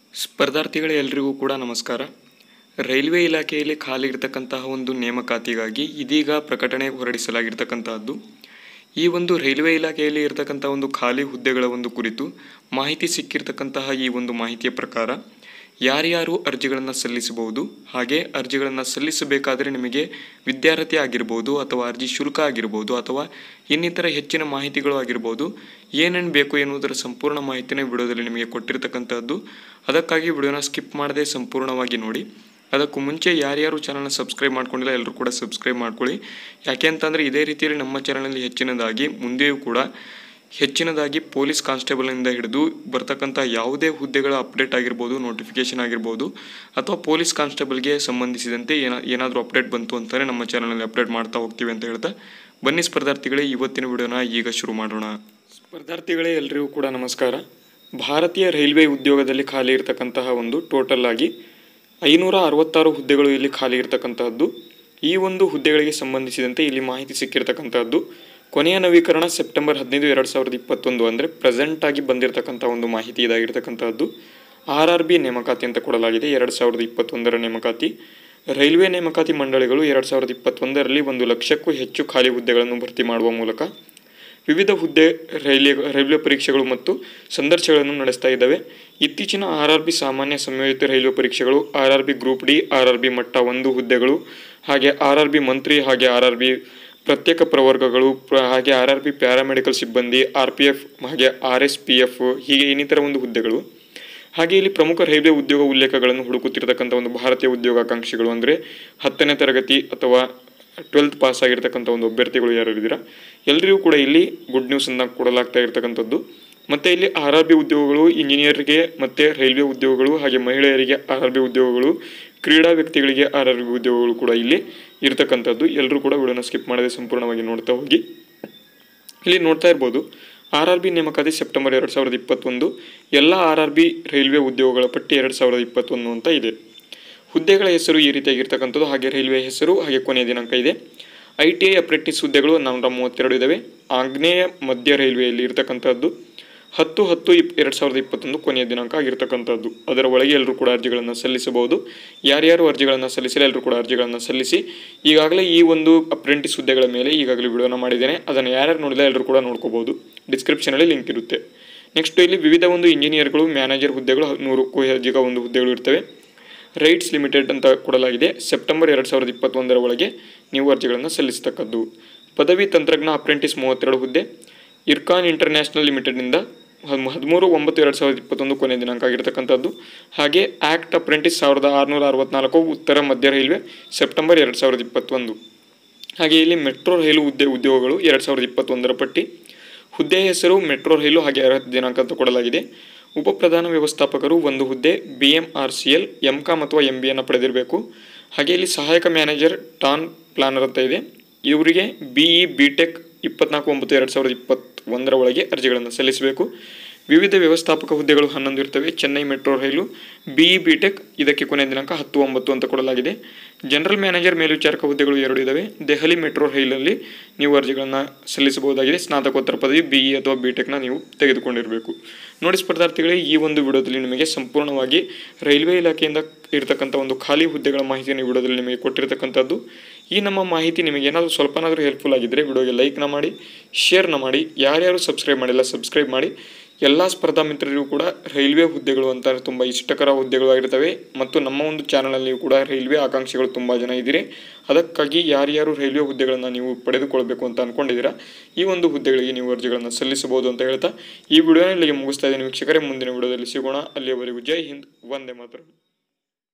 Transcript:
ಸ್ಪರ್ಧಾರ್ಥಿಗಳೇ ಎಲ್ರಿಗೂ ಕೂಡ ನಮಸ್ಕಾರ ರೈಲ್ವೆ ಇಲಾಖೆಯಲ್ಲಿ ಖಾಲಿ ಇರತಕ್ಕಂತಹ ಒಂದು ನೇಮಕಾತಿಗಾಗಿ ಇದೀಗ ಪ್ರಕಟಣೆ ಹೊರಡಿಸಲಾಗಿರ್ತಕ್ಕಂತಹದ್ದು ಈ ಒಂದು ರೈಲ್ವೆ ಇಲಾಖೆಯಲ್ಲಿ ಇರತಕ್ಕಂಥ ಒಂದು ಖಾಲಿ ಹುದ್ದೆಗಳ ಒಂದು ಕುರಿತು ಮಾಹಿತಿ ಸಿಕ್ಕಿರ್ತಕ್ಕಂತಹ ಈ ಒಂದು ಮಾಹಿತಿಯ ಪ್ರಕಾರ ಯಾರ್ಯಾರು ಅರ್ಜಿಗಳನ್ನು ಸಲ್ಲಿಸಬಹುದು ಹಾಗೆ ಅರ್ಜಿಗಳನ್ನು ಸಲ್ಲಿಸಬೇಕಾದರೆ ನಿಮಗೆ ವಿದ್ಯಾರ್ಥಿ ಆಗಿರ್ಬೋದು ಅಥವಾ ಅರ್ಜಿ ಶುಲ್ಕ ಆಗಿರ್ಬೋದು ಅಥವಾ ಇನ್ನಿತರ ಹೆಚ್ಚಿನ ಮಾಹಿತಿಗಳು ಆಗಿರ್ಬೋದು ಏನೇನು ಬೇಕು ಎನ್ನುವುದರ ಸಂಪೂರ್ಣ ಮಾಹಿತಿನ ವಿಡಿಯೋದಲ್ಲಿ ನಿಮಗೆ ಕೊಟ್ಟಿರ್ತಕ್ಕಂಥದ್ದು ಅದಕ್ಕಾಗಿ ವಿಡಿಯೋನ ಸ್ಕಿಪ್ ಮಾಡದೆ ಸಂಪೂರ್ಣವಾಗಿ ನೋಡಿ ಅದಕ್ಕೂ ಮುಂಚೆ ಯಾರ್ಯಾರು ಚಾನಲ್ನ ಸಬ್ಸ್ಕ್ರೈಬ್ ಮಾಡ್ಕೊಂಡಿಲ್ಲ ಎಲ್ಲರೂ ಕೂಡ ಸಬ್ಸ್ಕ್ರೈಬ್ ಮಾಡ್ಕೊಳ್ಳಿ ಯಾಕೆ ಅಂತಂದರೆ ಇದೇ ರೀತಿಯಲ್ಲಿ ನಮ್ಮ ಚಾನಲಲ್ಲಿ ಹೆಚ್ಚಿನದಾಗಿ ಮುಂದೆಯೂ ಕೂಡ ಹೆಚ್ಚಿನದಾಗಿ ಪೊಲೀಸ್ ಕಾನ್ಸ್ಟೇಬಲ್ನಿಂದ ಹಿಡಿದು ಬರ್ತಕ್ಕಂಥ ಯಾವುದೇ ಹುದ್ದೆಗಳ ಅಪ್ಡೇಟ್ ಆಗಿರ್ಬೋದು ನೋಟಿಫಿಕೇಶನ್ ಆಗಿರ್ಬೋದು ಅಥವಾ ಪೊಲೀಸ್ ಕಾನ್ಸ್ಟೇಬಲ್ಗೆ ಸಂಬಂಧಿಸಿದಂತೆ ಏನ ಏನಾದರೂ ಅಪ್ಡೇಟ್ ಬಂತು ಅಂತಾರೆ ನಮ್ಮ ಚಾನಲಲ್ಲಿ ಅಪ್ಡೇಟ್ ಮಾಡ್ತಾ ಹೋಗ್ತೀವಿ ಅಂತ ಹೇಳ್ತಾ ಬನ್ನಿ ಸ್ಪರ್ಧಾರ್ಥಿಗಳೇ ಇವತ್ತಿನ ವಿಡಿಯೋನ ಈಗ ಶುರು ಮಾಡೋಣ ಸ್ಪರ್ಧಾರ್ಥಿಗಳೇ ಎಲ್ರಿಗೂ ಕೂಡ ನಮಸ್ಕಾರ ಭಾರತೀಯ ರೈಲ್ವೆ ಉದ್ಯೋಗದಲ್ಲಿ ಖಾಲಿ ಇರತಕ್ಕಂತಹ ಒಂದು ಟೋಟಲ್ ಆಗಿ ಐನೂರ ಅರವತ್ತಾರು ಹುದ್ದೆಗಳು ಇಲ್ಲಿ ಖಾಲಿ ಇರತಕ್ಕಂತಹದ್ದು ಈ ಒಂದು ಹುದ್ದೆಗಳಿಗೆ ಸಂಬಂಧಿಸಿದಂತೆ ಇಲ್ಲಿ ಮಾಹಿತಿ ಸಿಕ್ಕಿರ್ತಕ್ಕಂತಹದ್ದು ಕೊನೆಯ ನವೀಕರಣ ಸೆಪ್ಟೆಂಬರ್ ಹದಿನೈದು ಎರಡು ಸಾವಿರದ ಇಪ್ಪತ್ತೊಂದು ಅಂದರೆ ಪ್ರೆಸೆಂಟ್ ಆಗಿ ಬಂದಿರತಕ್ಕಂಥ ಒಂದು ಮಾಹಿತಿ ಇದಾಗಿರ್ತಕ್ಕಂತಹದ್ದು ಆರ್ ಆರ್ ಬಿ ನೇಮಕಾತಿ ಅಂತ ಕೊಡಲಾಗಿದೆ ಎರಡು ಸಾವಿರದ ಇಪ್ಪತ್ತೊಂದರ ನೇಮಕಾತಿ ರೈಲ್ವೆ ನೇಮಕಾತಿ ಮಂಡಳಿಗಳು ಎರಡು ಸಾವಿರದ ಇಪ್ಪತ್ತೊಂದರಲ್ಲಿ ಒಂದು ಲಕ್ಷಕ್ಕೂ ಹೆಚ್ಚು ಖಾಲಿ ಹುದ್ದೆಗಳನ್ನು ಭರ್ತಿ ಮಾಡುವ ಮೂಲಕ ವಿವಿಧ ಹುದ್ದೆ ರೈಲ್ವೆ ರೈಲ್ವೆ ಪರೀಕ್ಷೆಗಳು ಮತ್ತು ಸಂದರ್ಶನಗಳನ್ನು ನಡೆಸ್ತಾ ಇದ್ದಾವೆ ಇತ್ತೀಚಿನ ಆರ್ ಆರ್ ಬಿ ಸಾಮಾನ್ಯ ಸಂಯೋಜಿತ ರೈಲ್ವೆ ಪರೀಕ್ಷೆಗಳು R R B group D R R B ಮಟ್ಟ ಒಂದು ಹುದ್ದೆಗಳು ಹಾಗೆ ಆರ್ ಆರ್ ಬಿ ಮಂತ್ರಿ ಹಾಗೆ ಆರ್ ಆರ್ ಬಿ ಪ್ರತ್ಯೇಕ ಪ್ರವರ್ಗಗಳು ಪ್ರ- ಹಾಗೆ ಆರ್ ಆರ್ ಬಿ ಪ್ಯಾರಾಮೆಡಿಕಲ್ ಸಿಬ್ಬಂದಿ ಆರ್ ಪಿ ಎಫ್ ಹಾಗೆ ಆರ್ ಎಸ್ ಪಿ ಎಫ್ ಹೀಗೆ ಇನ್ನಿತರ ಒಂದು ಹುದ್ದೆಗಳು ಹಾಗೆ ಇಲ್ಲಿ ಪ್ರಮುಖ ರೈಲ್ವೆ ಉದ್ಯೋಗ ಉಲ್ಲೇಖಗಳನ್ನು ಹುಡುಕುತ್ತಿರತಕ್ಕಂಥ ಒಂದು ಭಾರತೀಯ ಉದ್ಯೋಗಾಕಾಂಕ್ಷಿಗಳು ಅಂದರೆ ಹತ್ತನೇ ತರಗತಿ ಅಥವಾ ಟ್ವೆಲ್ತ್ ಪಾಸ್ ಆಗಿರ್ತಕ್ಕಂಥ ಒಂದು ಅಭ್ಯರ್ಥಿಗಳು ಯಾರು ಇದ್ದೀರಾ ಎಲ್ಲರಿಗೂ ಕೂಡ ಇಲ್ಲಿ ಗುಡ್ ನ್ಯೂಸ್ ಅನ್ನ ಕೊಡಲಾಗ್ತಾ ಇರತಕ್ಕಂಥದ್ದು ಮತ್ತೆ ಇಲ್ಲಿ ಆರ್ ಆರ್ ಬಿ ಉದ್ಯೋಗಗಳು ಇಂಜಿನಿಯರ್ಗೆ ಮತ್ತೆ ರೈಲ್ವೆ ಉದ್ಯೋಗಗಳು ಹಾಗೆ ಮಹಿಳೆಯರಿಗೆ ಆರ್ ಆರ್ ಬಿ ಉದ್ಯೋಗಗಳು ಕ್ರೀಡಾ ವ್ಯಕ್ತಿಗಳಿಗೆ ಆರ್ ಆರ್ ಬಿ ಉದ್ಯೋಗಗಳು ಕೂಡ ಇಲ್ಲಿ ಇರತಕ್ಕಂಥದ್ದು ಎಲ್ಲರೂ ಕೂಡ ವಿಡಿಯೋನ ಸ್ಕಿಪ್ ಮಾಡದೆ ಸಂಪೂರ್ಣವಾಗಿ ನೋಡ್ತಾ ಹೋಗಿ ಇಲ್ಲಿ ನೋಡ್ತಾ ಇರ್ಬೋದು ಆರ್ ಆರ್ ಬಿ ನೇಮಕಾತಿ ಸೆಪ್ಟೆಂಬರ್ ಎರಡು ಸಾವಿರದ ಇಪ್ಪತ್ತೊಂದು ಎಲ್ಲ ಆರ್ ಆರ್ ಬಿ ರೈಲ್ವೆ ಉದ್ಯೋಗಗಳ ಪಟ್ಟಿ ಎರಡು ಸಾವಿರದ ಇಪ್ಪತ್ತೊಂದು ಅಂತ ಇದೆ ಹುದ್ದೆಗಳ ಹೆಸರು ಈ ರೀತಿಯಾಗಿರ್ತಕ್ಕಂಥದ್ದು ಹಾಗೆ ರೈಲ್ವೆ ಹೆಸರು ಹಾಗೆ ಕೊನೆಯ ದಿನಾಂಕ ಇದೆ ಐ ಟಿ ಐ ಅಪ್ರೆಂಟಿಸ್ ಹುದ್ದೆಗಳು ನಾನ್ನೂರ ಮೂವತ್ತೆರಡು ಇದ್ದಾವೆ ಆಗ್ನೇಯ ಮಧ್ಯ ರೈಲ್ವೆಯಲ್ಲಿ ಇರತಕ್ಕಂಥದ್ದು ಹತ್ತು ಹತ್ತು ಇಪ್ ಎರಡು ಸಾವಿರದ ಇಪ್ಪತ್ತೊಂದು ಕೊನೆಯ ದಿನಾಂಕ ಆಗಿರ್ತಕ್ಕಂಥದ್ದು ಅದರ ಒಳಗೆ ಎಲ್ಲರೂ ಕೂಡ ಅರ್ಜಿಗಳನ್ನು ಸಲ್ಲಿಸಬಹುದು ಯಾರ್ಯಾರು ಅರ್ಜಿಗಳನ್ನು ಸಲ್ಲಿಸಿಲ್ಲ ಎಲ್ಲರೂ ಕೂಡ ಅರ್ಜಿಗಳನ್ನು ಸಲ್ಲಿಸಿ ಈಗಾಗಲೇ ಈ ಒಂದು ಅಪ್ರೆಂಟಿಸ್ ಹುದ್ದೆಗಳ ಮೇಲೆ ಈಗಾಗಲೇ ವಿಡಿಯೋನ ಮಾಡಿದ್ದೇನೆ ಅದನ್ನು ಯಾರ್ಯಾರು ನೋಡಿಲ್ಲ ಎಲ್ಲರೂ ಕೂಡ ನೋಡ್ಕೋಬಹುದು ಡಿಸ್ಕ್ರಿಪ್ಷನಲ್ಲಿ ಲಿಂಕ್ ಇರುತ್ತೆ ನೆಕ್ಸ್ಟ್ ಇಲ್ಲಿ ವಿವಿಧ ಒಂದು ಇಂಜಿನಿಯರ್ಗಳು ಮ್ಯಾನೇಜರ್ ಹುದ್ದೆಗಳು ನೂರಕ್ಕೂ ಹೆಚ್ಚಿಗ ಒಂದು ಹುದ್ದೆಗಳು ಇರ್ತವೆ ರೈಟ್ಸ್ ಲಿಮಿಟೆಡ್ ಅಂತ ಕೊಡಲಾಗಿದೆ ಸೆಪ್ಟೆಂಬರ್ ಎರಡು ಸಾವಿರದ ಇಪ್ಪತ್ತೊಂದರ ಒಳಗೆ ನೀವು ಅರ್ಜಿಗಳನ್ನು ಸಲ್ಲಿಸತಕ್ಕದ್ದು ಪದವಿ ತಂತ್ರಜ್ಞ ಅಪ್ರೆಂಟಿಸ್ ಮೂವತ್ತೆರಡು ಹುದ್ದೆ ಇರ್ಕಾನ್ ಇಂಟರ್ನ್ಯಾಷನಲ್ ಲಿಮಿಟೆಡ್ನಿಂದ ಹದ್- ಹದಿಮೂರು ಒಂಬತ್ತು ಎರಡು ಸಾವಿರದ ಇಪ್ಪತ್ತೊಂದು ಕೊನೆಯ ದಿನಾಂಕ ಆಗಿರ್ತಕ್ಕಂಥದ್ದು ಹಾಗೆ ಆ್ಯಕ್ಟ್ ಅಪ್ರೆಂಟಿಸ್ ಸಾವಿರದ ಆರುನೂರ ಅರವತ್ನಾಲ್ಕು ಉತ್ತರ ಮಧ್ಯ ರೈಲ್ವೆ ಸೆಪ್ಟೆಂಬರ್ ಎರಡು ಸಾವಿರದ ಇಪ್ಪತ್ತೊಂದು ಹಾಗೆ ಇಲ್ಲಿ ಮೆಟ್ರೋ ರೈಲು ಹುದ್ದೆ ಉದ್ಯೋಗಗಳು ಎರಡು ಸಾವಿರದ ಇಪ್ಪತ್ತೊಂದರ ಪಟ್ಟಿ ಹುದ್ದೆಯ ಹೆಸರು ಮೆಟ್ರೋ ರೈಲು ಹಾಗೆ ಅರ್ಹತೆ ದಿನಾಂಕ ಅಂತ ಕೊಡಲಾಗಿದೆ ಉಪಪ್ರಧಾನ ವ್ಯವಸ್ಥಾಪಕರು ಒಂದು ಹುದ್ದೆ B M R C L M com ಅಥವಾ ಎಂ ಬಿ ಅನ್ನು ಪಡೆದಿರಬೇಕು ಹಾಗೆ ಇಲ್ಲಿ ಸಹಾಯಕ ಮ್ಯಾನೇಜರ್ ಟಾನ್ ಪ್ಲಾನರ್ ಅಂತ ಇದೆ ಇವರಿಗೆ ಬಿ ಇ ಬಿ ಟೆಕ್ ಇಪ್ಪತ್ನಾಲ್ಕು ಒಂಬತ್ತು ಎರಡು ಸಾವಿರದ ಇಪ್ಪತ್ತೊಂದರ ಒಳಗೆ ಅರ್ಜಿಗಳನ್ನು ಸಲ್ಲಿಸಬೇಕು ವಿವಿಧ ವ್ಯವಸ್ಥಾಪಕ ಹುದ್ದೆಗಳು ಹನ್ನೊಂದು ಇರ್ತವೆ ಚೆನ್ನೈ ಮೆಟ್ರೋ ರೈಲು ಬಿ ಇ ಬಿ ಟೆಕ್ ಇದಕ್ಕೆ ಕೊನೆಯ ದಿನಾಂಕ ಹತ್ತು ಒಂಬತ್ತು ಅಂತ ಕೊಡಲಾಗಿದೆ ಜನರಲ್ ಮ್ಯಾನೇಜರ್ ಮೇಲ್ವಿಚಾರಕ ಹುದ್ದೆಗಳು ಎರಡು ಇದ್ದಾವೆ ದೆಹಲಿ ಮೆಟ್ರೋ ರೈಲಲ್ಲಿ ನೀವು ಅರ್ಜಿಗಳನ್ನು ಸಲ್ಲಿಸಬಹುದಾಗಿದೆ ಸ್ನಾತಕೋತ್ತರ ಪದವಿ ಬಿ ಇ ಅಥವಾ ಬಿ ಟೆಕ್ನ ನೀವು ತೆಗೆದುಕೊಂಡಿರಬೇಕು ನೋಡಿ ಸ್ಪರ್ಧಾರ್ಥಿಗಳೇ ಈ ಒಂದು ವಿಡಿಯೋದಲ್ಲಿ ನಿಮಗೆ ಸಂಪೂರ್ಣವಾಗಿ ರೈಲ್ವೆ ಇಲಾಖೆಯಿಂದ ಇರತಕ್ಕಂಥ ಒಂದು ಖಾಲಿ ಹುದ್ದೆಗಳ ಮಾಹಿತಿಯನ್ನು ಈ ವಿಡಿಯೋದಲ್ಲಿ ನಿಮಗೆ ಕೊಟ್ಟಿರತಕ್ಕಂಥದ್ದು ಈ ನಮ್ಮ ಮಾಹಿತಿ ನಿಮಗೆ ಏನಾದರೂ ಸ್ವಲ್ಪನಾದರೂ ಹೆಲ್ಪ್ಫುಲ್ ಆಗಿದ್ದರೆ ವಿಡಿಯೋಗೆ ಲೈಕ್ನ ಮಾಡಿ ಶೇರ್ನ ಮಾಡಿ ಯಾರ್ಯಾರು ಸಬ್ಸ್ಕ್ರೈಬ್ ಮಾಡಿಲ್ಲ ಸಬ್ಸ್ಕ್ರೈಬ್ ಮಾಡಿ ಎಲ್ಲ ಸ್ಪರ್ಧಾ ಮಿತ್ರರಿಗೂ ಕೂಡ ರೈಲ್ವೆ ಹುದ್ದೆಗಳು ಅಂತ ತುಂಬ ಇಷ್ಟಕರ ಹುದ್ದೆಗಳು ಆಗಿರ್ತವೆ ಮತ್ತು ನಮ್ಮ ಒಂದು ಚಾನಲಲ್ಲಿಯೂ ಕೂಡ ರೈಲ್ವೆ ಆಕಾಂಕ್ಷಿಗಳು ತುಂಬ ಜನ ಇದ್ದೀರಿ ಅದಕ್ಕಾಗಿ ಯಾರ್ಯಾರು ರೈಲ್ವೆ ಹುದ್ದೆಗಳನ್ನು ನೀವು ಪಡೆದುಕೊಳ್ಬೇಕು ಅಂತ ಅಂದ್ಕೊಂಡಿದ್ದೀರಾ ಈ ಒಂದು ಹುದ್ದೆಗಳಿಗೆ ನೀವು ಅರ್ಜಿಗಳನ್ನು ಸಲ್ಲಿಸಬಹುದು ಅಂತ ಹೇಳ್ತಾ ಈ ವಿಡಿಯೋನ ಇಲ್ಲಿಗೆ ಮುಗಿಸ್ತಾ ಇದ್ದೀನಿ ವೀಕ್ಷಕರೇ ಮುಂದಿನ ವಿಡಿಯೋದಲ್ಲಿ ಸಿಗೋಣ ಅಲ್ಲಿಯವರೆಗೂ ಜೈ ಹಿಂದ್ ವಂದೇ ಮಾತರಂ